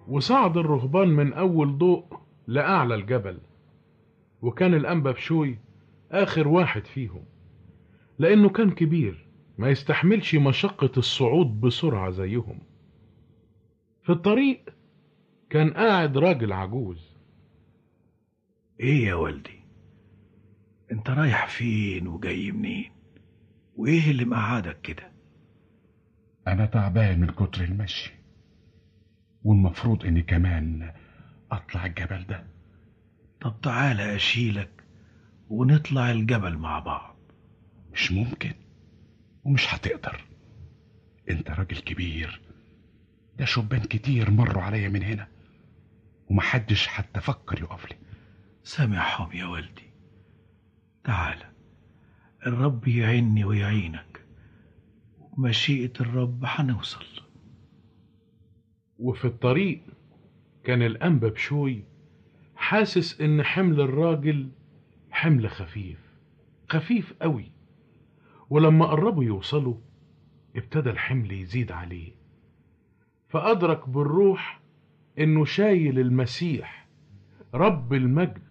وصعد الرهبان من أول ضوء لأعلى الجبل وكان الأنبا بشوي آخر واحد فيهم لأنه كان كبير ما يستحملش مشقة الصعود بسرعة زيهم في الطريق كان قاعد راجل عجوز ايه يا والدي انت رايح فين وجاي منين وايه اللي مقعدك كده أنا تعبان من كتر المشي والمفروض إني كمان أطلع الجبل ده طب تعالى اشيلك ونطلع الجبل مع بعض مش ممكن ومش هتقدر انت راجل كبير ده شبان كتير مروا عليا من هنا ومحدش حتى فكر يقف لي سامحهم يا والدي تعالى الرب يعيني ويعينك وبمشيئة الرب هنوصل وفي الطريق كان الأنبا بشوي حاسس إن حمل الراجل حمل خفيف خفيف قوي ولما قربوا يوصلوا ابتدى الحمل يزيد عليه فأدرك بالروح إنه شايل المسيح رب المجد